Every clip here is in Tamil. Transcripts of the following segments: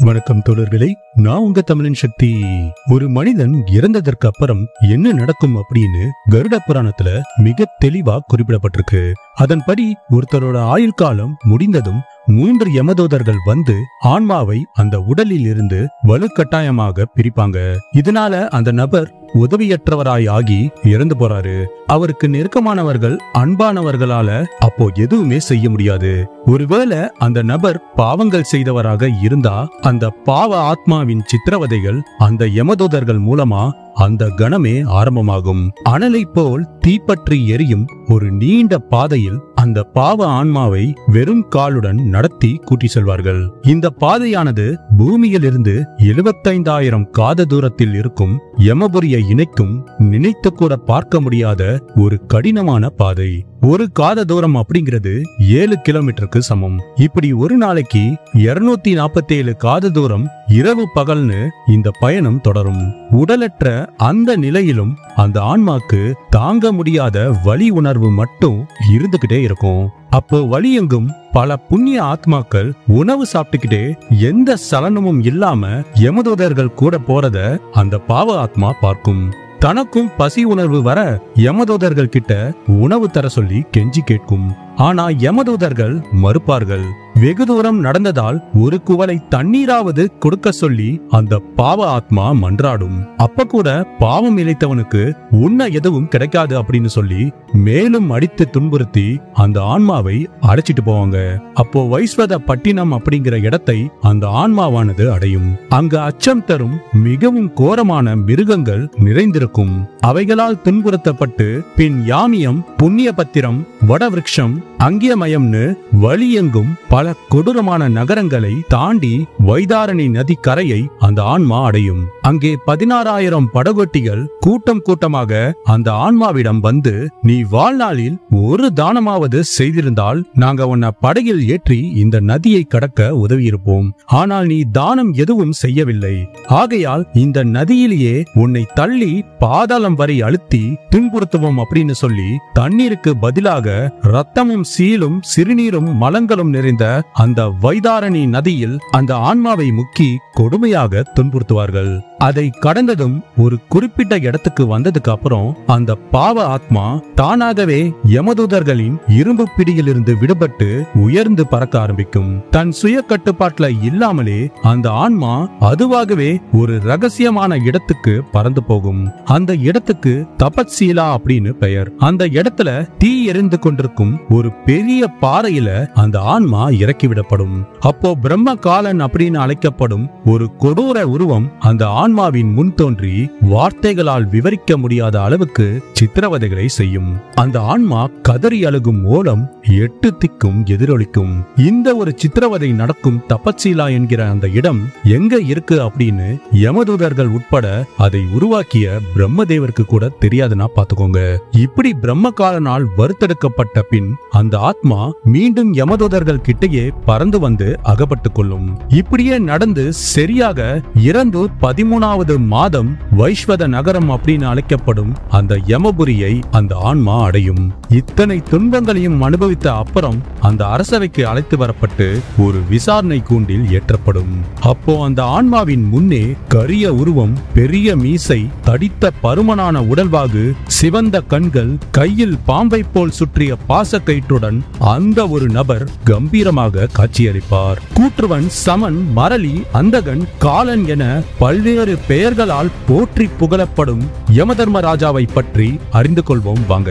வணக்கம் தோழர்களே நான் உங்க தமிழன் சக்தி ஒரு மனிதன் இறந்ததற்கு அப்புறம் என்ன நடக்கும் அப்படின்னு கருட புராணத்துல மிக தெளிவா குறிப்பிடப்பட்டிருக்கு அதன்படி ஒருத்தரோட ஆயுள் காலம் முடிந்ததும் மூன்று யமதூதர்கள் வந்து ஆன்மாவை அந்த உடலில் இருந்து வலுக்கட்டாயமாக பிரிப்பாங்க இதனால அந்த நபர் உதவியற்றவராய் ஆகி இறந்து போறாரு அவருக்கு நெருக்கமானவர்கள் அன்பானவர்களால அப்போ எதுவுமே செய்ய முடியாது ஒருவேளை அந்த நபர் பாவங்கள் செய்தவராக இருந்தா அந்த பாவ ஆத்மாவின் சித்திரவதைகள் அந்த யமதூதர்கள் மூலமா அந்த கணமே ஆரம்பமாகும் அனலை போல் தீப்பற்றி எரியும் ஒரு நீண்ட பாதையில் அந்த பாவ ஆன்மாவை வெறும் காலுடன் நடத்தி கூட்டி செல்வார்கள் இந்த பாதையானது பூமியிலிருந்து எழுபத்தைந்தாயிரம் காத தூரத்தில் இருக்கும் யமபுரியை இணைக்கும் நினைத்து கூட பார்க்க முடியாத ஒரு கடினமான பாதை ஒரு காத தூரம் அப்படிங்கிறது ஏழு கிலோமீட்டருக்கு சமம் இப்படி ஒரு நாளைக்கு இருநூத்தி நாற்பத்தி ஏழு காத தூரம் இரவு பகல்னு இந்த பயணம் தொடரும் உடலற்ற அந்த நிலையிலும் அந்த ஆன்மாக்கு தாங்க முடியாத வலி உணர்வு மட்டும் இருந்துகிட்டே இருக்கும் அப்போ வழியெங்கும் பல புண்ணிய ஆத்மாக்கள் உணவு சாப்பிட்டுக்கிட்டே எந்த சலனமும் இல்லாம யமதூதர்கள் கூட போறத அந்த பாவ ஆத்மா பார்க்கும் தனக்கும் பசி உணர்வு வர யமதூதர்கள் கிட்ட உணவு தர சொல்லி கெஞ்சி கேட்கும் ஆனா யமதூதர்கள் மறுப்பார்கள் வெகு தூரம் நடந்ததால் ஒரு குவளை தண்ணீராவது கொடுக்க சொல்லி அந்த பாவ ஆத்மா மன்றாடும் அப்ப கூட பாவம் இழைத்தவனுக்கு உண்ண எதுவும் கிடைக்காது அப்படின்னு சொல்லி மேலும் அடித்து துன்புறுத்தி அந்த ஆன்மாவை அடைச்சிட்டு போவாங்க அப்போ வைஸ்வத பட்டினம் அப்படிங்கிற இடத்தை அந்த ஆன்மாவானது அடையும் அங்க அச்சம் தரும் மிகவும் கோரமான மிருகங்கள் நிறைந்திருக்கும் அவைகளால் துன்புறுத்தப்பட்டு பின் யாமியம் புண்ணிய பத்திரம் வடவிருட்சம் அங்கியமயம்னு வழியெங்கும் பல கொடூரமான நகரங்களை தாண்டி வைதாரணி நதி கரையை அந்த ஆன்மா அடையும் அங்கே பதினாறாயிரம் படகோட்டிகள் கூட்டம் கூட்டமாக அந்த ஆன்மாவிடம் வந்து நீ வாழ்நாளில் ஒரு தானமாவது செய்திருந்தால் நாங்க உன்னை படகில் ஏற்றி இந்த நதியை கடக்க உதவியிருப்போம் ஆனால் நீ தானம் எதுவும் செய்யவில்லை ஆகையால் இந்த நதியிலேயே உன்னை தள்ளி பாதாளம் வரை அழுத்தி துன்புறுத்துவோம் அப்படின்னு சொல்லி தண்ணீருக்கு பதிலாக ரத்தமும் சீலும் சிறுநீரும் மலங்களும் நிறைந்த அந்த வைதாரணி நதியில் அந்த ஆன்மாவை முக்கி கொடுமையாக துன்புறுத்துவார்கள் அதை கடந்ததும் ஒரு குறிப்பிட்ட இடத்துக்கு வந்ததுக்கு அப்புறம் அந்த பாவ ஆத்மா தானாகவே யமதூதர்களின் இரும்பு பிடியிலிருந்து விடுபட்டு உயர்ந்து பறக்க ஆரம்பிக்கும் தன் சுய கட்டுப்பாட்டுல இல்லாமலே அந்த ஆன்மா அதுவாகவே ஒரு ரகசியமான இடத்துக்கு பறந்து போகும் அந்த இடத்துக்கு தபத்சீலா அப்படின்னு பெயர் அந்த இடத்துல தீ எரிந்து கொண்டிருக்கும் ஒரு பெரிய பாறையில அந்த ஆன்மா இறக்கிவிடப்படும் அப்போ பிரம்ம காலன் அப்படின்னு அழைக்கப்படும் ஒரு கொடூர உருவம் அந்த ஆன்மாவின் முன் தோன்றி வார்த்தைகளால் விவரிக்க முடியாத அளவுக்கு சித்திரவதைகளை செய்யும் அந்த ஆன்மா கதறி அழுகும் ஓலம் எட்டு திக்கும் எதிரொலிக்கும் இந்த ஒரு சித்திரவதை நடக்கும் தபச்சீலா என்கிற அந்த இடம் எங்க இருக்கு அப்படின்னு யமதூதர்கள் உட்பட அதை உருவாக்கிய பிரம்மதேவருக்கு கூட தெரியாதுன்னா பாத்துக்கோங்க இப்படி பிரம்ம காலனால் வறுத்தெடுக்கப்பட்ட பின் அந்த ஆத்மா மீண்டும் யமதூதர்கள் கிட்டேயே பறந்து வந்து அகப்பட்டுக் கொள்ளும் இப்படியே நடந்து சரியாக இறந்து பதிமூணாவது மாதம் வைஸ்வத நகரம் அப்படின்னு அழைக்கப்படும் அந்த யமபுரியை அந்த ஆன்மா அடையும் இத்தனை துன்பங்களையும் அனுபவித்த அப்புறம் அந்த அரசவைக்கு அழைத்து வரப்பட்டு ஒரு விசாரணை கூண்டில் ஏற்றப்படும் அப்போ அந்த ஆன்மாவின் முன்னே கரிய உருவம் பெரிய மீசை தடித்த பருமனான உடல்வாகு சிவந்த கண்கள் கையில் பாம்பை போல் சுற்றிய பாசக்கயிற்றுடன் அந்த ஒரு நபர் கம்பீரமாக காட்சியளிப்பார் கூற்றுவன் சமன் மரளி அந்தகன் காலன் என பல்வேறு பெயர்களால் போற்றி புகழப்படும் யமதர்மராஜாவை பற்றி அறிந்து கொள்வோம் வாங்க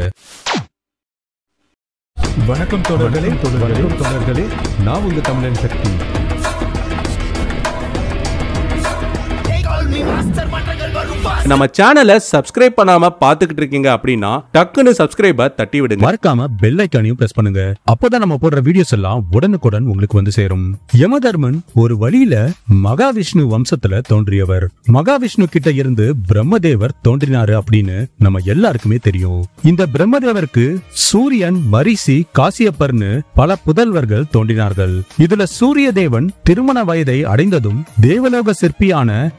வணக்கம் தோழர்களே வணக்கம் தோழர்களே நான் உங்க தமிழன் சக்தி நம்ம சேனலை சப்ஸ்கிரைப் பண்ணாம பாத்துக்கிட்டு இருக்கீங்க அப்படின்னா டக்குன்னு சப்ஸ்கிரைப தட்டி விடுங்க மறக்காம பெல் ஐக்கானையும் பிரஸ் பண்ணுங்க அப்பதான் நம்ம போடுற வீடியோஸ் எல்லாம் உடனுக்குடன் உங்களுக்கு வந்து சேரும் யமதர்மன் ஒரு வழியில மகாவிஷ்ணு வம்சத்துல தோன்றியவர் மகாவிஷ்ணு கிட்ட இருந்து பிரம்மதேவர் தோன்றினாரு அப்படின்னு நம்ம எல்லாருக்குமே தெரியும் இந்த பிரம்மதேவருக்கு சூரியன் மரிசி காசியப்பர்னு பல புதல்வர்கள் தோன்றினார்கள் இதுல சூரிய தேவன் திருமண வயதை அடைந்ததும் தேவலோக சிற்பியான விஸ்வகர்ம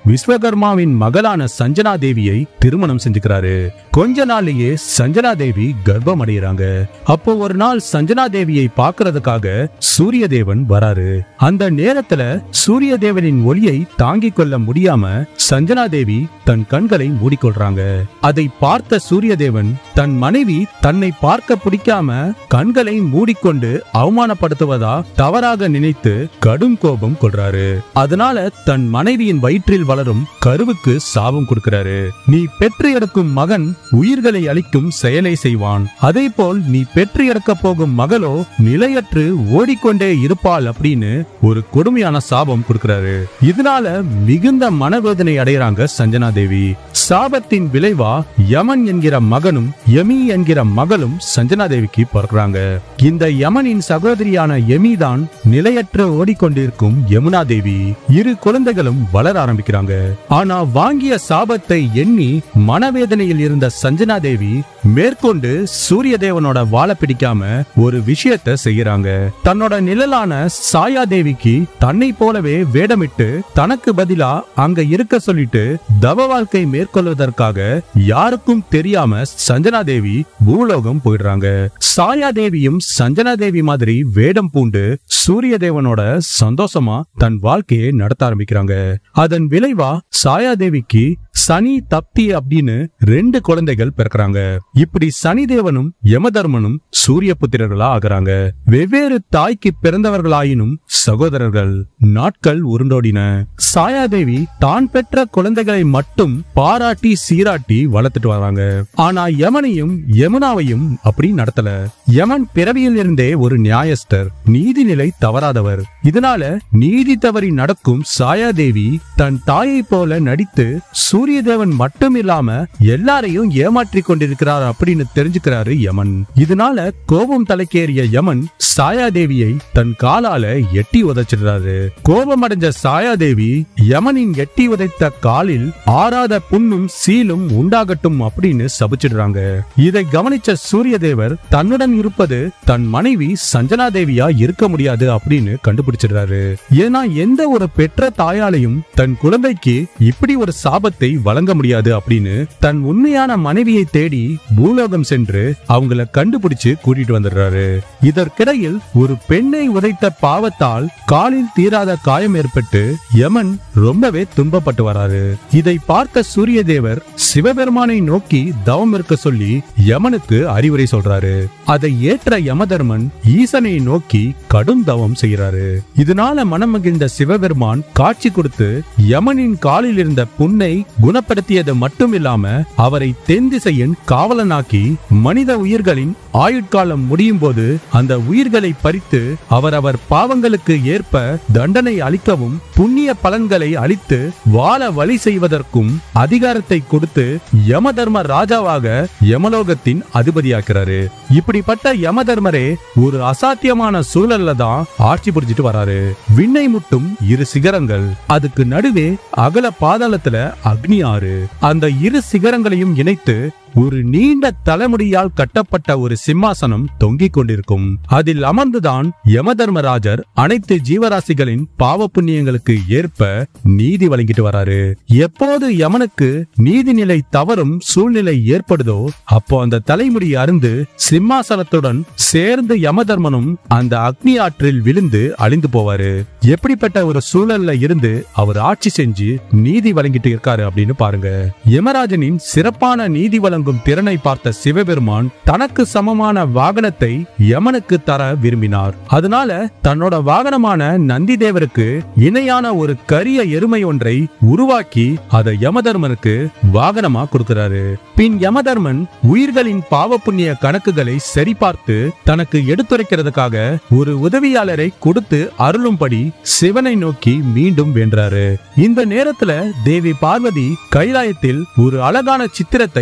யமதர்மாவின் மகளான சஞ்சனா தேவியை திருமணம் செஞ்சுக்கிறாரு கொஞ்ச நாள்லயே சஞ்சனா தேவி கர்ப்பம் அடைகிறாங்க அப்போ ஒரு நாள் சஞ்சனா தேவியை பார்க்கறதுக்காக சூரிய தேவன் வராரு அந்த நேரத்துல சூரிய தேவனின் ஒளியை தாங்கிக் கொள்ள முடியாம சஞ்சனா தேவி தன் கண்களை மூடிக்கொள்றாங்க அதை பார்த்த சூரிய தேவன் தன் மனைவி தன்னை பார்க்க பிடிக்காம கண்களை மூடிக்கொண்டு அவமானப்படுத்துவதா தவறாக நினைத்து கடும் கோபம் கொள்றாரு அதனால தன் மனைவியின் வயிற்றில் வளரும் கருவுக்கு சாபம் கொடுக்கிறாரு நீ பெற்று எடுக்கும் மகன் உயிர்களை அளிக்கும் செயலை செய்வான் அதே போல் நீ பெற்று இறக்க போகும் மகளோ நிலையற்று ஓடிக்கொண்டே இருப்பாள் அப்படின்னு ஒரு கொடுமையான சாபம் கொடுக்கிறாரு இதனால மிகுந்த மனவேதனை அடையறாங்க சஞ்சனா தேவி சாபத்தின் விளைவா யமன் என்கிற மகனும் யமி என்கிற மகளும் சஞ்சனா தேவிக்கு பிறக்கிறாங்க இந்த யமனின் சகோதரியான யமி தான் நிலையற்ற ஓடிக்கொண்டிருக்கும் யமுனா தேவி இரு குழந்தைகளும் வளர ஆரம்பிக்கிறாங்க ஆனா வாங்கிய சாபத்தை எண்ணி மனவேதனையில் இருந்த சஞ்சனா தேவி மேற்கொண்டு சூரிய தேவனோட வாழ பிடிக்காம ஒரு விஷயத்தை செய்யறாங்க தன்னோட நிழலான சாயா தேவிக்கு தன்னை போலவே வேடமிட்டு தனக்கு பதிலா அங்க இருக்க சொல்லிட்டு தவ வாழ்க்கை மேற்கொள்வதற்காக யாருக்கும் தெரியாம சஞ்சனா தேவி பூலோகம் போயிடுறாங்க சாயா தேவியும் சஞ்சனா தேவி மாதிரி வேடம் பூண்டு சூரிய தேவனோட சந்தோஷமா தன் வாழ்க்கையை நடத்த ஆரம்பிக்கிறாங்க அதன் விளைவா சாயா தேவிக்கு சனி தப்தி அப்படின்னு ரெண்டு குழந்தைகள் பிறக்கறாங்க இப்படி சனி தேவனும் யமதர்மனும் சூரிய புத்திரர்களா ஆகுறாங்க வெவ்வேறு தாய்க்கு பிறந்தவர்களாயினும் சகோதரர்கள் நாட்கள் உருண்டோடின சாயாதேவி தான் பெற்ற குழந்தைகளை மட்டும் பாராட்டி சீராட்டி வளர்த்துட்டு வராங்க ஆனா யமனையும் யமுனாவையும் அப்படி நடத்தல யமன் பிறவியில் இருந்தே ஒரு நியாயஸ்தர் நீதிநிலை தவறாதவர் இதனால நீதி தவறி நடக்கும் சாயாதேவி தன் தாயை போல நடித்து சூரிய தேவன் மட்டும் இல்லாம எல்லாரையும் ஏமாற்றிக் கொண்டிருக்கிறார் அப்படின்னு தெரிஞ்சுக்கிறாரு யமன் இதனால கோபம் தலைக்கேறிய யமன் சாயாதேவியை தன் காலால எட்டி உதைச்சிடுறாரு கோபம் அடைஞ்ச சாயாதேவி யமனின் எட்டி உதைத்த காலில் ஆறாத புண்ணும் சீலும் உண்டாகட்டும் அப்படின்னு சபிச்சிடுறாங்க இதை கவனிச்ச சூரிய தேவர் தன்னுடன் இருப்பது தன் மனைவி சஞ்சனா தேவியா இருக்க முடியாது அப்படின்னு கண்டுபிடிச்சிடுறாரு ஏன்னா எந்த ஒரு பெற்ற தாயாலையும் தன் குழந்தைக்கு இப்படி ஒரு சாபத்தை வழங்க முடியாது அப்படின்னு தன் உண்மையான மனைவியை தேடி பூலோகம் சென்று அவங்கள கண்டுபிடிச்சு கூட்டிட்டு வந்துடுறாரு இதற்கிடையில் ஒரு பெண்ணை உதைத்த பாவத்தால் காலில் தீராத காயம் ஏற்பட்டு யமன் ரொம்பவே துன்பப்பட்டு வராரு இதை பார்த்த சூரிய தேவர் சிவபெருமானை நோக்கி தவம் இருக்க சொல்லி யமனுக்கு அறிவுரை சொல்றாரு அதை ஏற்ற யமதர்மன் ஈசனை நோக்கி கடும் தவம் செய்யறாரு இதனால மனம் மகிழ்ந்த சிவபெருமான் காட்சி கொடுத்து யமனின் காலில் இருந்த புண்ணை குணப்படுத்தியது மட்டும் இல்லாம அவரை தென் திசையின் காவலனாக்கி மனித உயிர்களின் ஆயுட்காலம் முடியும் போது அந்த உயிர்களை பறித்து அவரவர் பாவங்களுக்கு ஏற்ப தண்டனை அளிக்கவும் புண்ணிய பலன்களை அளித்து வாழ வழி செய்வதற்கும் அதிகாரத்தை கொடுத்து யமதர்ம ராஜாவாக யமலோகத்தின் அதிபதியாக்குறாரு இப்படிப்பட்ட யமதர்மரே ஒரு அசாத்தியமான சூழல்ல தான் ஆட்சி புரிஞ்சிட்டு வராரு விண்ணை முட்டும் இரு சிகரங்கள் அதுக்கு நடுவே அகல பாதாளத்துல அக்னி ஆறு அந்த இரு சிகரங்களையும் இணைத்து ஒரு நீண்ட தலைமுடியால் கட்டப்பட்ட ஒரு சிம்மாசனம் தொங்கிக் கொண்டிருக்கும் அதில் அமர்ந்துதான் யமதர்மராஜர் அனைத்து ஜீவராசிகளின் பாவ புண்ணியங்களுக்கு ஏற்ப நீதி வழங்கிட்டு வராரு எப்போது யமனுக்கு நீதிநிலை தவறும் சூழ்நிலை ஏற்படுதோ அப்போ அந்த தலைமுடி அருந்து சிம்மாசனத்துடன் சேர்ந்து யமதர்மனும் அந்த அக்னி ஆற்றில் விழுந்து அழிந்து போவாரு எப்படிப்பட்ட ஒரு சூழல்ல இருந்து அவர் ஆட்சி செஞ்சு நீதி வழங்கிட்டு இருக்காரு அப்படின்னு பாருங்க யமராஜனின் சிறப்பான நீதி வழங்கும் திறனை பார்த்த சிவபெருமான் தனக்கு சமமான வாகனத்தை யமனுக்கு தர விரும்பினார் அதனால தன்னோட வாகனமான நந்தி தேவருக்கு இணையான ஒரு கரிய எருமை ஒன்றை உருவாக்கி அதை யமதர்மனுக்கு வாகனமா கொடுக்கிறாரு பின் யமதர்மன் உயிர்களின் பாவ புண்ணிய கணக்குகளை சரிபார்த்து தனக்கு எடுத்துரைக்கிறதுக்காக ஒரு உதவியாளரை கொடுத்து அருளும்படி சிவனை நோக்கி மீண்டும் வென்றாரு இந்த நேரத்துல தேவி பார்வதி கைலாயத்தில் ஒரு அழகான சித்திரத்தை வரைகிறாங்க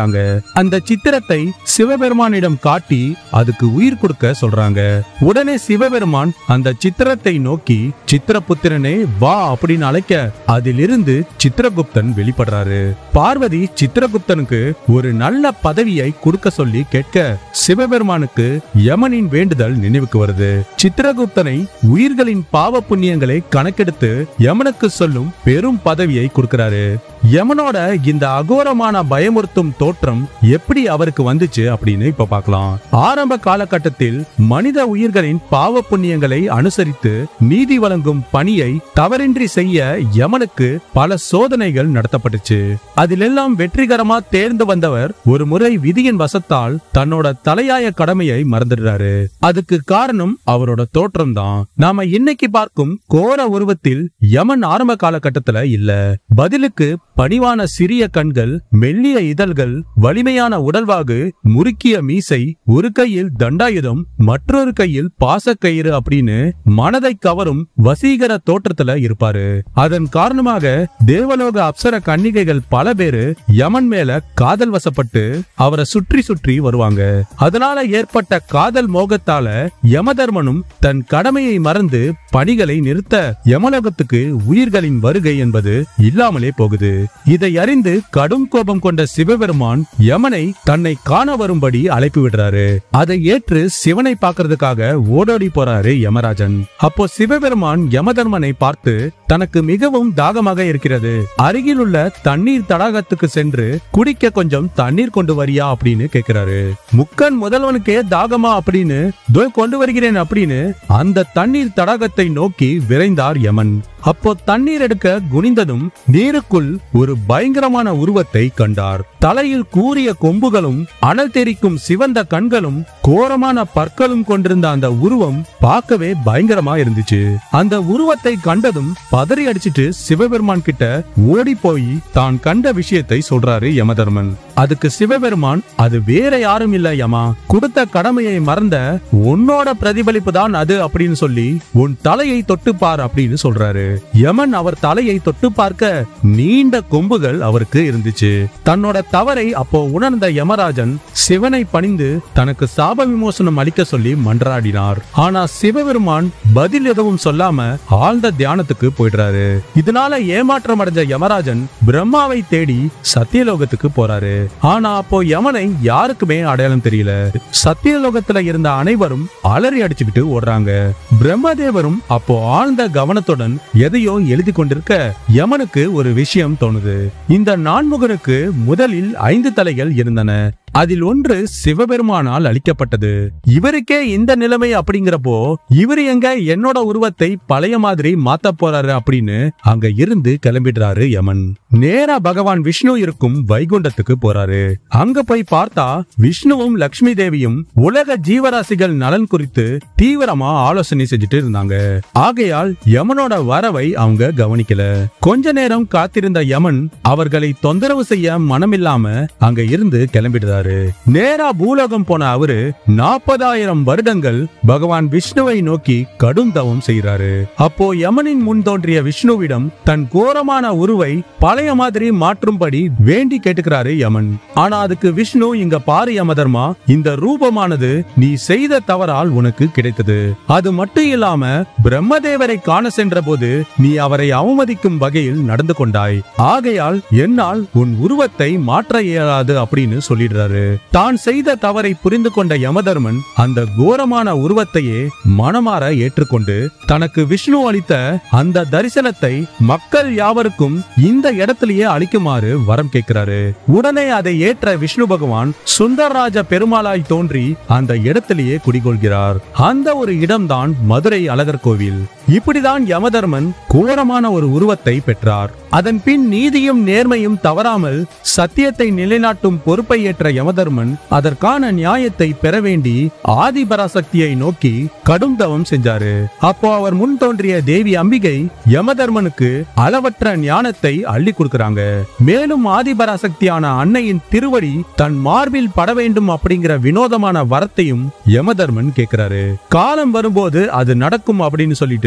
வரைகிறாங்க அந்த சித்திரத்தை சிவபெருமானிடம் காட்டி அதுக்கு உயிர் கொடுக்க சொல்றாங்க உடனே சிவபெருமான் அந்த சித்திரத்தை நோக்கி சித்திரபுத்திரனே வா அப்படின்னு அழைக்க அதிலிருந்து சித்திரகுப்தன் வெளிப்படுறாரு பார்வதி சித்திரகுப்தனுக்கு ஒரு நல்ல பதவியை கொடுக்க சொல்லி கேட்க சிவபெருமானுக்கு யமனின் வேண்டுதல் நினைவுக்கு வருது சித்திரகுப்தனை உயிர்களின் பாவ புண்ணியங்களை கணக்கெடுத்து யமனுக்கு சொல்லும் பெரும் பதவியை கொடுக்கிறாரு யமனோட இந்த அகோரமான பயமுறுத்தும் தோற்றம் எப்படி அவருக்கு வந்துச்சு அப்படின்னு இப்ப பார்க்கலாம் ஆரம்ப காலகட்டத்தில் மனித உயிர்களின் பாவ புண்ணியங்களை அனுசரித்து நீதி வழங்கும் பணியை தவறின்றி செய்ய யமனுக்கு பல சோதனைகள் நடத்தப்பட்டுச்சு அதிலெல்லாம் வெற்றிகரமா தேர்ந்து வந்தவர் ஒரு முறை விதியின் வசத்தால் தன்னோட தலையாய கடமையை மறந்துடுறாரு அதுக்கு காரணம் அவரோட தோற்றம் தான் நாம இன்னைக்கு பார்க்கும் கோர உருவத்தில் யமன் ஆரம்ப காலகட்டத்துல இல்ல பதிலுக்கு பணிவான சிறிய கண்கள் மெல்லிய இதழ்கள் வலிமையான உடல்வாகு முறுக்கிய மீசை ஒரு கையில் தண்டாயுதம் மற்றொரு கையில் பாசக்கயிறு அப்படின்னு மனதை கவரும் வசீகர தோற்றத்துல இருப்பாரு அதன் காரணமாக தேவலோக அப்சர கன்னிகைகள் பல பேரு யமன் மேல காதல் வசப்பட்டு அவரை சுற்றி சுற்றி வருவாங்க அதனால ஏற்பட்ட காதல் மோகத்தால யமதர்மனும் தன் கடமையை மறந்து பணிகளை நிறுத்த யமலோகத்துக்கு உயிர்களின் வருகை என்பது இல்லாமலே போகுது இதை அறிந்து கடும் கோபம் கொண்ட சிவபெருமான் யமனை தன்னை காண வரும்படி அழைப்பு விடுறாரு அதை ஏற்று சிவனை பார்க்கறதுக்காக ஓடோடி போறாரு யமராஜன் அப்போ சிவபெருமான் யமதர்மனை பார்த்து தனக்கு மிகவும் தாகமாக இருக்கிறது அருகிலுள்ள தண்ணீர் தடாகத்துக்கு சென்று குடிக்க கொஞ்சம் தண்ணீர் கொண்டு வரியா அப்படின்னு கேக்குறாரு முக்கன் முதல்வனுக்கே தாகமா அப்படின்னு "தோ கொண்டு வருகிறேன் அப்படின்னு அந்த தண்ணீர் தடாகத்தை நோக்கி விரைந்தார் யமன் அப்போ தண்ணீர் எடுக்க குனிந்ததும் நீருக்குள் ஒரு பயங்கரமான உருவத்தை கண்டார் தலையில் கூரிய கொம்புகளும் அனல் தெரிக்கும் சிவந்த கண்களும் கோரமான பற்களும் கொண்டிருந்த அந்த உருவம் பார்க்கவே பயங்கரமா இருந்துச்சு அந்த உருவத்தை கண்டதும் பதறி அடிச்சிட்டு சிவபெருமான் கிட்ட ஓடி போய் தான் கண்ட விஷயத்தை சொல்றாரு யமதர்மன் அதுக்கு சிவபெருமான் அது வேற யாரும் இல்ல யமா கொடுத்த கடமையை மறந்த உன்னோட பிரதிபலிப்பு தான் அது அப்படின்னு சொல்லி உன் தலையை தொட்டு பார் அப்படின்னு சொல்றாரு யமன் அவர் தலையை தொட்டு பார்க்க நீண்ட கொம்புகள் அவருக்கு இருந்துச்சு தன்னோட தவறை அப்போ உணர்ந்த யமராஜன் சிவனை பணிந்து தனக்கு சாப விமோசனம் அளிக்க சொல்லி மன்றாடினார் ஆனா சிவபெருமான் பதில் எதுவும் சொல்லாம ஆழ்ந்த தியானத்துக்கு போயிடுறாரு இதனால ஏமாற்றம் அடைஞ்ச யமராஜன் பிரம்மாவை தேடி சத்தியலோகத்துக்கு போறாரு ஆனா அப்போ யமனை யாருக்குமே அடையாளம் தெரியல சத்தியலோகத்துல இருந்த அனைவரும் அலறி அடிச்சுக்கிட்டு ஓடுறாங்க பிரம்மதேவரும் அப்போ ஆழ்ந்த கவனத்துடன் எதையோ எழுதி கொண்டிருக்க யமனுக்கு ஒரு விஷயம் தோணுது இந்த நான்முகனுக்கு முதலில் ஐந்து தலைகள் இருந்தன அதில் ஒன்று சிவபெருமானால் அளிக்கப்பட்டது இவருக்கே இந்த நிலைமை அப்படிங்கிறப்போ இவர் எங்க என்னோட உருவத்தை பழைய மாதிரி மாத்த போறாரு அப்படின்னு அங்க இருந்து கிளம்பிடுறாரு யமன் நேரா பகவான் விஷ்ணு இருக்கும் வைகுண்டத்துக்கு போறாரு அங்க போய் பார்த்தா விஷ்ணுவும் லக்ஷ்மி தேவியும் உலக ஜீவராசிகள் நலன் குறித்து தீவிரமா ஆலோசனை செஞ்சுட்டு இருந்தாங்க ஆகையால் யமனோட வரவை அவங்க கவனிக்கல கொஞ்ச நேரம் காத்திருந்த யமன் அவர்களை தொந்தரவு செய்ய மனமில்லாம அங்க இருந்து கிளம்பிடுறாரு நேரா பூலோகம் போன அவரு நாற்பதாயிரம் வருடங்கள் பகவான் விஷ்ணுவை நோக்கி கடும் தவம் செய்கிறாரு அப்போ யமனின் முன் தோன்றிய விஷ்ணுவிடம் தன் கோரமான உருவை பழைய மாதிரி மாற்றும்படி வேண்டி கேட்டுக்கிறாரு யமன் ஆனா அதுக்கு விஷ்ணு இங்க பாரு யமதர்மா இந்த ரூபமானது நீ செய்த தவறால் உனக்கு கிடைத்தது அது மட்டும் இல்லாம பிரம்மதேவரை காண சென்ற போது நீ அவரை அவமதிக்கும் வகையில் நடந்து கொண்டாய் ஆகையால் என்னால் உன் உருவத்தை மாற்ற இயலாது அப்படின்னு சொல்லிடுறாரு தான் செய்த தவறை புரிந்து கொண்ட யமதர்மன் அந்த கோரமான உருவத்தையே மனமாற ஏற்றுக்கொண்டு தனக்கு விஷ்ணு அளித்த அந்த தரிசனத்தை மக்கள் யாவருக்கும் இந்த இடத்திலேயே அளிக்குமாறு வரம் கேட்கிறாரு உடனே அதை ஏற்ற விஷ்ணு பகவான் சுந்தரராஜ பெருமாளாய் தோன்றி அந்த இடத்திலேயே குடிகொள்கிறார் அந்த ஒரு இடம்தான் மதுரை அழகர் கோவில் இப்படிதான் யமதர்மன் கோரமான ஒரு உருவத்தை பெற்றார் அதன் பின் நீதியும் நேர்மையும் தவறாமல் சத்தியத்தை நிலைநாட்டும் பொறுப்பை ஏற்ற யமதர்மன் அதற்கான நியாயத்தை பெற வேண்டி ஆதிபராசக்தியை நோக்கி கடும் தவம் செஞ்சாரு அப்போ அவர் முன் தோன்றிய தேவி அம்பிகை யமதர்மனுக்கு அளவற்ற ஞானத்தை அள்ளி கொடுக்கறாங்க மேலும் ஆதிபராசக்தியான அன்னையின் திருவடி தன் மார்பில் பட வேண்டும் அப்படிங்கிற வினோதமான வரத்தையும் யமதர்மன் கேட்கிறாரு காலம் வரும்போது அது நடக்கும் அப்படின்னு சொல்லிட்டு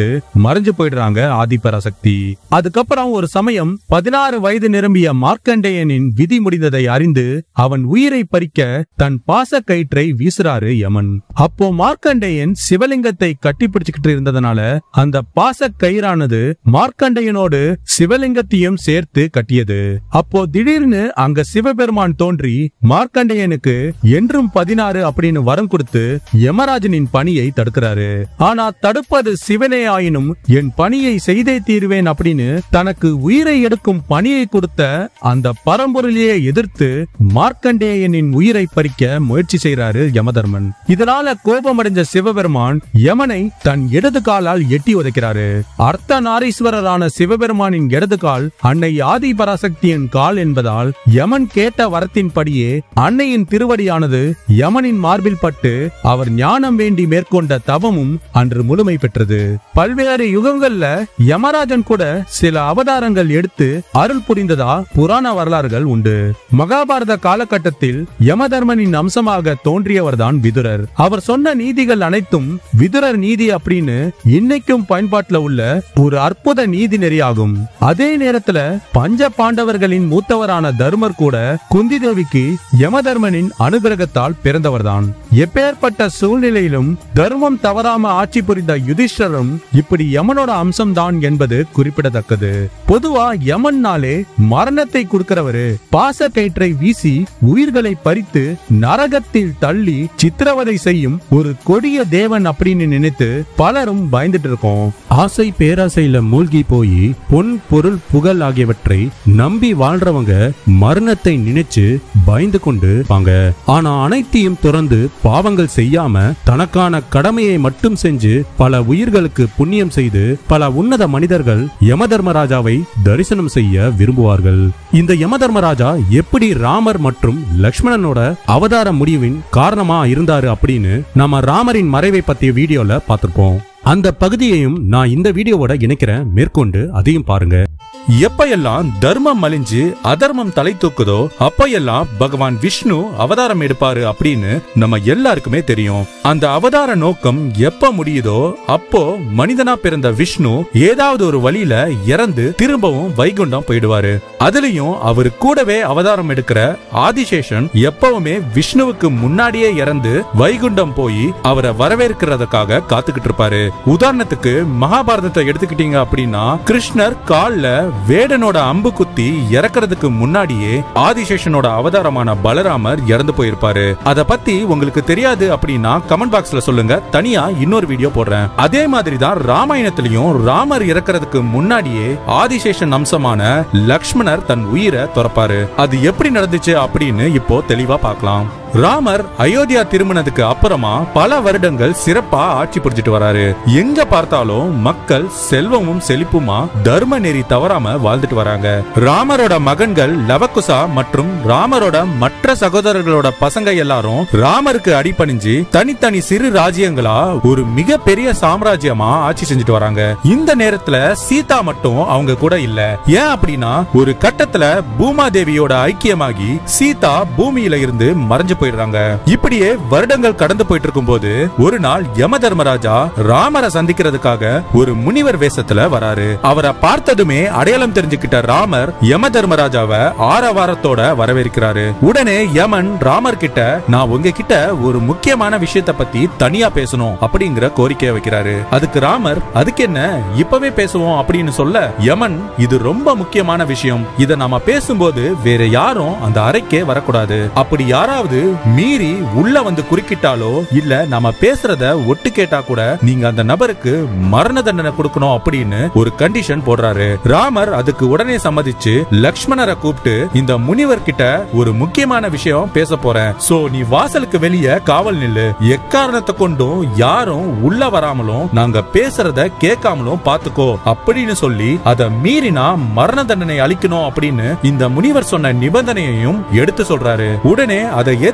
விட்டு மறைஞ்சு போயிடுறாங்க ஆதிபராசக்தி அதுக்கப்புறம் ஒரு சமயம் பதினாறு வயது நிரம்பிய மார்க்கண்டேயனின் விதி முடிந்ததை அறிந்து அவன் உயிரை பறிக்க தன் பாச கயிற்றை வீசுறாரு யமன் அப்போ மார்க்கண்டேயன் சிவலிங்கத்தை கட்டி பிடிச்சுக்கிட்டு இருந்ததுனால அந்த பாச கயிறானது மார்க்கண்டேயனோடு சிவலிங்கத்தையும் சேர்த்து கட்டியது அப்போ திடீர்னு அங்க சிவபெருமான் தோன்றி மார்க்கண்டேயனுக்கு என்றும் பதினாறு அப்படின்னு வரம் கொடுத்து யமராஜனின் பணியை தடுக்கிறாரு ஆனா தடுப்பது சிவனே ஆயினும் என் பணியை செய்தே தீருவேன் அப்படின்னு தனக்கு உயிரை எடுக்கும் பணியை கொடுத்த அந்த பரம்பொருளையே எதிர்த்து மார்க்கண்டேயனின் உயிரை பறிக்க முயற்சி செய்றாரு யமதர்மன் இதனால கோபமடைஞ்ச சிவபெருமான் யமனை தன் இடது காலால் எட்டி உதைக்கிறாரு அர்த்த நாரீஸ்வரரான சிவபெருமானின் இடது கால் அன்னை ஆதி பராசக்தியின் கால் என்பதால் யமன் கேட்ட வரத்தின்படியே அன்னையின் திருவடியானது யமனின் மார்பில் பட்டு அவர் ஞானம் வேண்டி மேற்கொண்ட தவமும் அன்று முழுமை பெற்றது பல்வேறு யுகங்கள்ல யமராஜன் கூட சில அவதாரங்கள் எடுத்து அருள் புரிந்ததா புராண வரலாறுகள் உண்டு மகாபாரத காலகட்டத்தில் யமதர்மனின் அம்சமாக தோன்றியவர்தான் விதுரர் அவர் சொன்ன நீதிகள் அனைத்தும் விதுரர் நீதி அப்படின்னு இன்னைக்கும் பயன்பாட்டுல உள்ள ஒரு அற்புத நீதி நெறியாகும் அதே நேரத்துல பஞ்ச பாண்டவர்களின் மூத்தவரான தர்மர் கூட குந்தி தேவிக்கு யமதர்மனின் அனுகிரகத்தால் பிறந்தவர்தான் எப்பேற்பட்ட சூழ்நிலையிலும் தர்மம் தவறாம ஆட்சி புரிந்த யுதிஷ்டரும் இப்படி யமனோட அம்சம்தான் என்பது குறிப்பிடத்தக்கது பொதுவா யமன்னாலே மரணத்தை கொடுக்கிறவரு பாச கயிற்றை வீசி உயிர்களை பறித்து நரகத்தில் தள்ளி சித்திரவதை செய்யும் ஒரு கொடிய தேவன் அப்படின்னு நினைத்து பலரும் பயந்துட்டு இருக்கோம் ஆசை பேராசையில மூழ்கி போய் பொன் பொருள் புகழ் ஆகியவற்றை நம்பி வாழ்றவங்க மரணத்தை நினைச்சு பயந்து கொண்டு இருப்பாங்க ஆனா அனைத்தையும் துறந்து பாவங்கள் செய்யாம தனக்கான கடமையை மட்டும் செஞ்சு பல உயிர்களுக்கு புண்ணியம் செய்து பல உன்னத மனிதர்கள் யமதர்மராஜாவை தரிசனம் செய்ய விரும்புவார்கள் இந்த யமதர்மராஜா எப்படி ராமர் மற்றும் லக்ஷ்மணனோட அவதார முடிவின் காரணமா இருந்தாரு அப்படின்னு நம்ம ராமரின் மறைவை பத்திய வீடியோல பார்த்திருப்போம் அந்த பகுதியையும் நான் இந்த வீடியோவோட இணைக்கிறேன் மேற்கொண்டு அதையும் பாருங்க எப்பையெல்லாம் தர்மம் மலிஞ்சு அதர்மம் தலை தூக்குதோ அப்பையெல்லாம் பகவான் விஷ்ணு அவதாரம் எடுப்பாரு அப்படின்னு நம்ம எல்லாருக்குமே தெரியும் அந்த அவதார நோக்கம் எப்ப முடியுதோ அப்போ மனிதனா பிறந்த விஷ்ணு ஏதாவது ஒரு வழியில இறந்து திரும்பவும் வைகுண்டம் போயிடுவாரு அதுலயும் அவரு கூடவே அவதாரம் எடுக்கிற ஆதிசேஷன் எப்பவுமே விஷ்ணுவுக்கு முன்னாடியே இறந்து வைகுண்டம் போய் அவரை வரவேற்கிறதுக்காக காத்துக்கிட்டு இருப்பாரு உதாரணத்துக்கு மகாபாரதத்தை எடுத்துக்கிட்டீங்க அப்படின்னா கிருஷ்ணர் கால்ல வேடனோட அம்பு குத்தி இறக்குறதுக்கு முன்னாடியே ஆதிசேஷனோட அவதாரமான பலராமர் இறந்து போயிருப்பாரு அத பத்தி உங்களுக்கு தெரியாது அப்படின்னா கமெண்ட் பாக்ஸ்ல சொல்லுங்க தனியா இன்னொரு வீடியோ போடுறேன் அதே மாதிரி தான் ராமாயணத்திலையும் ராமர் இறக்குறதுக்கு முன்னாடியே ஆதிசேஷன் அம்சமான லக்ஷ்மணர் தன் உயிரை துறப்பாரு அது எப்படி நடந்துச்சு அப்படின்னு இப்போ தெளிவா பார்க்கலாம் ராமர் அயோத்தியா திரும்பினதுக்கு அப்புறமா பல வருடங்கள் சிறப்பா ஆட்சி புரிஞ்சிட்டு வராரு எங்க பார்த்தாலும் மக்கள் செல்வமும் செழிப்புமா தர்ம நெறி தவறாம வாழ்ந்துட்டு வராங்க ராமரோட மகன்கள் லவகுசா மற்றும் ராமரோட மற்ற சகோதரர்களோட பசங்க எல்லாரும் ராமருக்கு அடிபணிஞ்சு தனித்தனி சிறு ராஜ்யங்களா ஒரு மிக பெரிய சாம்ராஜ்யமா ஆட்சி செஞ்சுட்டு வராங்க இந்த நேரத்துல சீதா மட்டும் அவங்க கூட இல்ல ஏன் அப்படின்னா ஒரு கட்டத்துல பூமாதேவியோட ஐக்கியமாகி சீதா பூமியில இருந்து மறைஞ்சு போயிடுறாங்க இப்படியே வருடங்கள் கடந்து போயிட்டு இருக்கும்போது ஒரு நாள் யம தர்மராஜா ராமரை சந்திக்கிறதுக்காக ஒரு முனிவர் வேஷத்துல வராரு அவரை பார்த்ததுமே அடையாளம் தெரிஞ்சுக்கிட்ட ராமர் யம தர்மராஜாவை ஆரவாரத்தோட வரவேற்கிறாரு உடனே யமன் ராமர் கிட்ட நான் உங்ககிட்ட ஒரு முக்கியமான விஷயத்த பத்தி தனியா பேசணும் அப்படிங்கிற கோரிக்கையை வைக்கிறாரு அதுக்கு ராமர் அதுக்கு என்ன இப்பவே பேசுவோம் அப்படின்னு சொல்ல யமன் இது ரொம்ப முக்கியமான விஷயம் இத நாம பேசும்போது வேற யாரும் அந்த அறைக்கே வரக்கூடாது அப்படி யாராவது மீறி உள்ள வந்து குறுக்கிட்டாலோ இல்ல நாம பேசுறத ஒட்டு கேட்டா கூட நீங்க அந்த நபருக்கு மரண தண்டனை கொடுக்கணும் அப்படின்னு ஒரு கண்டிஷன் போடுறாரு ராமர் அதுக்கு உடனே சம்மதிச்சு லக்ஷ்மணரை கூப்பிட்டு இந்த முனிவர் கிட்ட ஒரு முக்கியமான விஷயம் பேச போறேன் சோ நீ வாசலுக்கு வெளிய காவல் நில்லு எக்காரணத்தை கொண்டும் யாரும் உள்ள வராமலும் நாங்க பேசுறத கேட்காமலும் பாத்துக்கோ அப்படின்னு சொல்லி அத மீறினா மரண தண்டனை அளிக்கணும் அப்படின்னு இந்த முனிவர் சொன்ன நிபந்தனையையும் எடுத்து சொல்றாரு உடனே அதை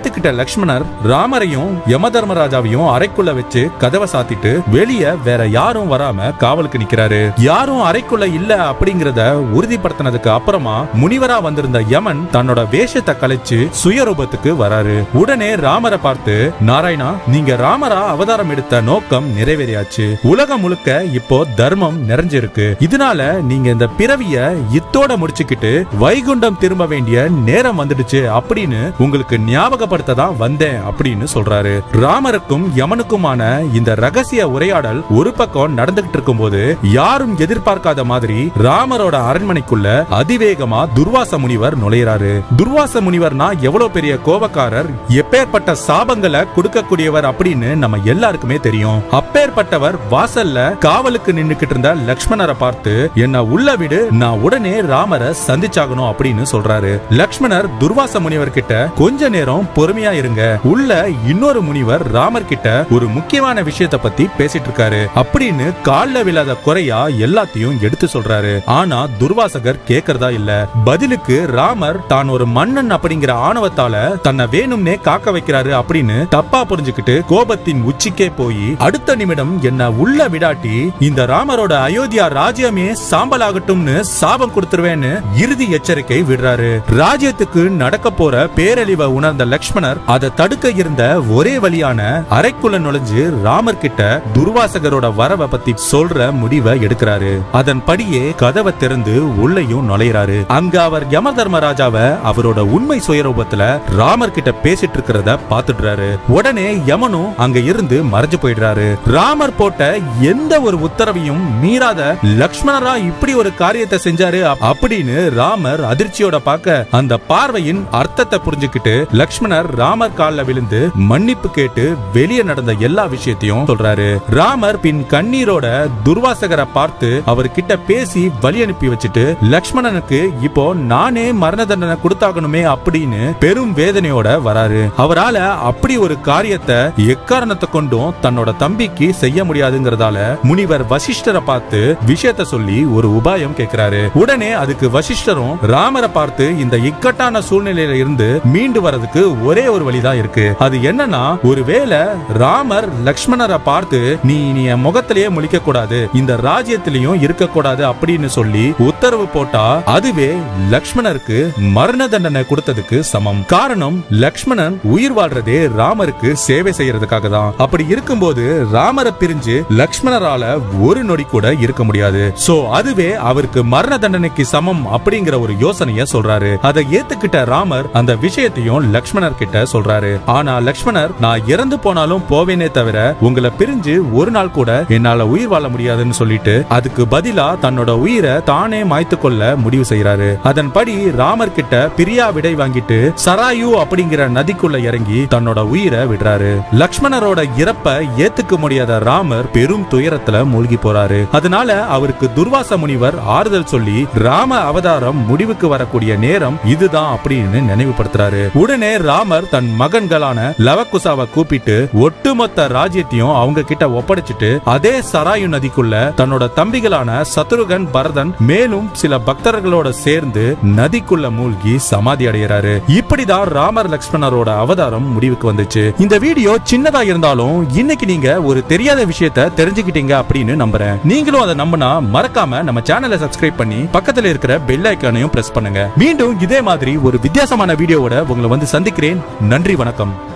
ஏத்துக்கிட்ட லக்ஷ்மணர் ராமரையும் யம தர்மராஜாவையும் அறைக்குள்ள வச்சு கதவை சாத்திட்டு வெளிய வேற யாரும் வராம காவலுக்கு நிக்கிறாரு யாரும் அறைக்குள்ள இல்ல அப்படிங்கறத உறுதிப்படுத்தினதுக்கு அப்புறமா முனிவரா வந்திருந்த யமன் தன்னோட வேஷத்தை கலைச்சு சுயரூபத்துக்கு வராரு உடனே ராமரை பார்த்து நாராயணா நீங்க ராமரா அவதாரம் எடுத்த நோக்கம் நிறைவேறியாச்சு உலகம் முழுக்க இப்போ தர்மம் நிறைஞ்சிருக்கு இதனால நீங்க இந்த பிறவிய இத்தோட முடிச்சுக்கிட்டு வைகுண்டம் திரும்ப வேண்டிய நேரம் வந்துடுச்சு அப்படின்னு உங்களுக்கு ஞாபகப்படுத்த தான் வந்தேன் அப்படின்னு சொல்றாரு ராமருக்கும் யமனுக்குமான இந்த ரகசிய உரையாடல் ஒரு பக்கம் நடந்துகிட்டு இருக்கும்போது யாரும் எதிர்பார்க்காத மாதிரி ராமரோட அரண்மனைக்குள்ள அதிவேகமா துர்வாச முனிவர் நுழையிறாரு துர்வாச முனிவர்னா எவ்வளவு பெரிய கோபக்காரர் எப்பேற்பட்ட சாபங்களை கொடுக்கக்கூடியவர் அப்படின்னு நம்ம எல்லாருக்குமே தெரியும் அப்பேற்பட்டவர் வாசல்ல காவலுக்கு நின்னுக்கிட்டு இருந்த லக்ஷ்மணரை பார்த்து என்ன உள்ள விடு நான் உடனே ராமரை சந்திச்சாகணும் அப்படின்னு சொல்றாரு லக்ஷ்மணர் துர்வாச முனிவர் கிட்ட கொஞ்ச நேரம் பொறுமையா இருங்க உள்ள இன்னொரு முனிவர் ராமர் கிட்ட ஒரு முக்கியமான விஷயத்தை பத்தி பேசிட்டு இருக்காரு அப்படின்னு கால்ல விழாத குறையா எல்லாத்தையும் எடுத்து சொல்றாரு ஆனா துர்வாசகர் கேக்குறதா இல்ல பதிலுக்கு ராமர் தான் ஒரு மன்னன் அப்படிங்கிற ஆணவத்தால தன்னை வேணும்னே காக்க வைக்கிறாரு அப்படின்னு தப்பா புரிஞ்சுக்கிட்டு கோபத்தின் உச்சிக்கே போய் அடுத்த நிமிடம் என்ன உள்ள விடாட்டி இந்த ராமரோட அயோத்தியா ராஜ்யமே சாம்பலாகட்டும்னு சாபம் கொடுத்துருவேன்னு இறுதி எச்சரிக்கை விடுறாரு ராஜ்யத்துக்கு நடக்க போற பேரழிவை உணர்ந்த லக்ஷ்மணர் அதை தடுக்க இருந்த ஒரே வழியான அறைக்குள்ள நுழைஞ்சு ராமர் கிட்ட துர்வாசகரோட வரவை பத்தி சொல்ற முடிவை எடுக்கிறாரு அதன்படியே கதவை திறந்து உள்ளேயும் நுழையிறாரு அங்க அவர் யம தர்மராஜாவை அவரோட உண்மை சுயரூபத்துல ராமர் கிட்ட பேசிட்டு இருக்கிறத பாத்துடுறாரு உடனே யமனும் அங்க இருந்து மறைஞ்சு போயிடுறாரு ராமர் போட்ட எந்த ஒரு உத்தரவையும் மீறாத லக்ஷ்மணரா இப்படி ஒரு காரியத்தை செஞ்சாரு அப்- அப்படின்னு ராமர் அதிர்ச்சியோட பார்க்க அந்த பார்வையின் அர்த்தத்தை புரிஞ்சுக்கிட்டு லக்ஷ்மணர் ராமர் கால்ல விழுந்து மன்னிப்பு கேட்டு வெளியே நடந்த எல்லா விஷயத்தையும் சொல்றாரு ராமர் பின் கண்ணீரோட துர்வாசகரை பார்த்து அவர்கிட்ட பேசி வழி அனுப்பி வச்சுட்டு லக்ஷ்மணனுக்கு இப்போ நானே மரண தண்டனை கொடுத்தாகணுமே அப்படின்னு பெரும் வேதனையோட வராரு அவரால அப்படி ஒரு காரியத்தை எக்காரணத்தை கொண்டும் தன்னோட தம்பிக்கு செய்ய முடியாதுங்கிறதால முனிவர் வசிஷ்டரை பார்த்து விஷயத்த சொல்லி ஒரு உபாயம் கேட்கிறாரு உடனே அதுக்கு வசிஷ்டரும் ராமரை பார்த்து இந்த இக்கட்டான சூழ்நிலையில இருந்து மீண்டு வரதுக்கு ஒரே ஒரு வழிதான் இருக்கு அது என்னன்னா ஒருவேளை ராமர் லக்ஷ்மணரை பார்த்து நீ நீ என் முகத்திலேயே முழிக்க கூடாது இந்த ராஜ்யத்திலையும் இருக்க கூடாது அப்படின்னு சொல்லி உத்தரவு போட்டா அதுவே லக்ஷ்மணருக்கு மரண தண்டனை கொடுத்ததுக்கு சமம் காரணம் லக்ஷ்மணன் உயிர் வாழ்றதே ராமருக்கு சேவை செய்யறதுக்காக தான் அப்படி இருக்கும்போது ராமரை பிரிஞ்சு லக்ஷ்மணரால ஒரு நொடி கூட இருக்க முடியாது சோ அதுவே அவருக்கு மரண தண்டனைக்கு சமம் அப்படிங்கிற ஒரு யோசனைய சொல்றாரு அதை ஏத்துக்கிட்ட ராமர் அந்த விஷயத்தையும் லக்ஷ்மணர் கிட்ட சொல்றாரு ஆனா லக்ஷ்மணர் நான் இறந்து போனாலும் போவேனே தவிர உங்களை பிரிஞ்சு ஒரு நாள் கூட என்னால உயிர் வாழ முடியாதுன்னு சொல்லிட்டு அதுக்கு பதிலா தன்னோட உயிரை தானே மாய்த்து கொள்ள முடிவு செய்யறாரு அதன்படி ராமர் கிட்ட பிரியா விடை வாங்கிட்டு சராயு அப்படிங்கிற நதிக்குள்ள இறங்கி தன்னோட உயிரை விடுறாரு லக்ஷ்மணரோட இறப்ப ஏத்துக்க முடியாத ராமர் பெரும் துயரத்துல மூழ்கி போறாரு அதனால அவருக்கு துர்வாச முனிவர் ஆறுதல் சொல்லி ராம அவதாரம் முடிவுக்கு வரக்கூடிய நேரம் இதுதான் அப்படின்னு நினைவுபடுத்துறாரு உடனே ராமர் தன் மகன்களான லவகுசாவை கூப்பிட்டு ஒட்டுமொத்த ராஜ்யத்தையும் அவங்க கிட்ட ஒப்படைச்சிட்டு அதே சராயு நதிக்குள்ள தன்னோட தம்பிகளான சத்ருகன் பரதன் மேலும் சில பக்தர்களோட சேர்ந்து நதிக்குள்ள மூழ்கி சமாதி அடைகிறாரு இப்படிதான் ராமர் லக்ஷ்மணரோட அவதாரம் முடிவுக்கு வந்துச்சு இந்த வீடியோ சின்னதா இருந்தாலும் இன்னைக்கு நீங்க ஒரு தெரியாத விஷயத்த தெரிஞ்சுக்கிட்டீங்க அப்படின்னு நம்புறேன் நீங்களும் அதை நம்பினா மறக்காம நம்ம சேனலை சப்ஸ்கிரைப் பண்ணி பக்கத்துல இருக்கிற பெல் ஐக்கானையும் பிரஸ் பண்ணுங்க மீண்டும் இதே மாதிரி ஒரு வித்தியாசமான வீடியோவோட உங்களை வந்து சந்திக்கிறேன் நன்றி வணக்கம்